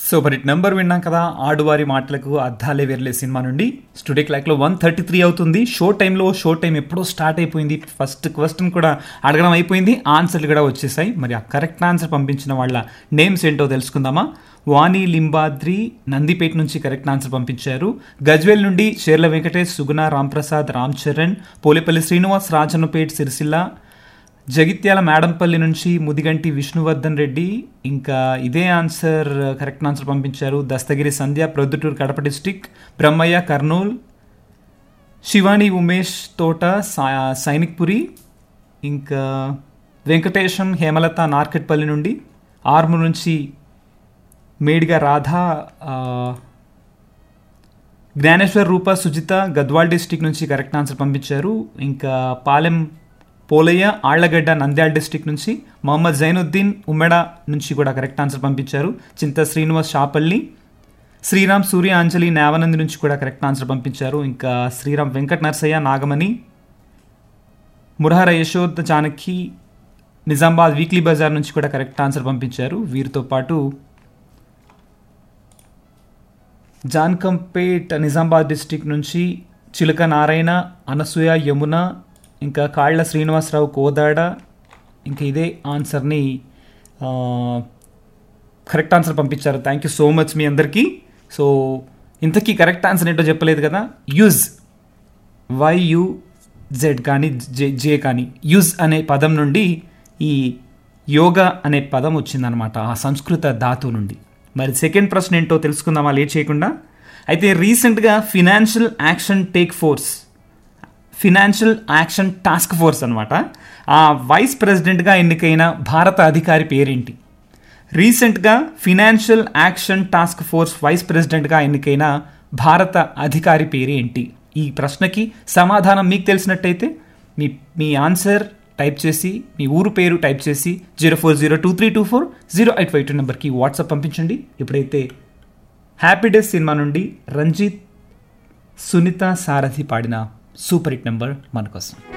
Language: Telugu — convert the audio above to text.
సూపర్ హిట్ నెంబర్ విన్నాం కదా ఆడువారి మాటలకు అద్దాలే వేర్లే సినిమా నుండి స్టూడియో క్లాక్లో వన్ థర్టీ త్రీ అవుతుంది షో టైంలో షో టైం ఎప్పుడో స్టార్ట్ అయిపోయింది ఫస్ట్ క్వశ్చన్ కూడా అడగడం అయిపోయింది ఆన్సర్లు కూడా వచ్చేసాయి మరి ఆ కరెక్ట్ ఆన్సర్ పంపించిన వాళ్ళ నేమ్స్ ఏంటో తెలుసుకుందామా వాణి లింబాద్రి నందిపేట నుంచి కరెక్ట్ ఆన్సర్ పంపించారు గజ్వేల్ నుండి షేర్ల వెంకటేష్ సుగుణ రాంప్రసాద్ రామ్ చరణ్ పోలేపల్లి శ్రీనివాస్ రాజన్నపేట్ సిరిసిల్ల జగిత్యాల మేడంపల్లి నుంచి ముదిగంటి విష్ణువర్ధన్ రెడ్డి ఇంకా ఇదే ఆన్సర్ కరెక్ట్ ఆన్సర్ పంపించారు దస్తగిరి సంధ్య ప్రొద్దుటూరు కడప డిస్టిక్ బ్రహ్మయ్య కర్నూల్ శివాని ఉమేష్ తోట సా- సైనిక్పురి ఇంకా వెంకటేశం హేమలత నార్కెట్పల్లి నుండి ఆర్ము నుంచి మేడిగా రాధా ఆ, జ్ఞానేశ్వర్ రూప సుజిత గద్వాల్ డిస్టిక్ నుంచి కరెక్ట్ ఆన్సర్ పంపించారు ఇంకా పాలెం పోలయ్య ఆళ్లగడ్డ నంద్యాల డిస్టిక్ నుంచి మొహమ్మద్ జైనుద్దీన్ ఉమ్మెడ నుంచి కూడా కరెక్ట్ ఆన్సర్ పంపించారు చింత శ్రీనివాస్ షాపల్లి శ్రీరామ్ సూర్య అంజలి నేవనంది నుంచి కూడా కరెక్ట్ ఆన్సర్ పంపించారు ఇంకా శ్రీరామ్ వెంకట నరసయ్య నాగమణి మురహర యశోద్ జానకి నిజామాబాద్ వీక్లీ బజార్ నుంచి కూడా కరెక్ట్ ఆన్సర్ పంపించారు వీరితో పాటు జాన్కంపేట్ నిజామాబాద్ డిస్టిక్ నుంచి చిలక నారాయణ అనసూయ యమున ఇంకా కాళ్ళ శ్రీనివాసరావు కోదాడ ఇంకా ఇదే ఆన్సర్ని ఆ, కరెక్ట్ ఆన్సర్ పంపించారు థ్యాంక్ యూ సో మచ్ మీ అందరికీ సో ఇంతకీ కరెక్ట్ ఆన్సర్ ఏంటో చెప్పలేదు కదా యూజ్ వైయు జెడ్ కానీ జే జే కానీ యూజ్ అనే పదం నుండి ఈ యోగా అనే పదం వచ్చిందనమాట ఆ సంస్కృత ధాతు నుండి మరి సెకండ్ ప్రశ్న ఏంటో తెలుసుకుందామా లేట్ చేయకుండా అయితే రీసెంట్గా financial action take force financial action task force అనమాట ఆ వైస్ ప్రెసిడెంట్గా ఎన్నికైన భారత అధికారి పేరేంటి రీసెంట్గా financial action task force vice ప్రెసిడెంట్గా ఎన్నికైన భారత అధికారి పేరు ఏంటి ఈ ప్రశ్నకి సమాధానం మీకు తెలిసినట్టయితే మీ మీ ఆన్సర్ టైప్ చేసి మీ ఊరు పేరు టైప్ చేసి zero four zero two three two four zero eight five two నెంబర్కి వాట్సాప్ పంపించండి ఇప్పుడైతే హ్యాపీ డేస్ సినిమా నుండి రంజిత్ సునీత సారథి పాడిన సూపర్ హిట్ నెంబర్ మన కోసం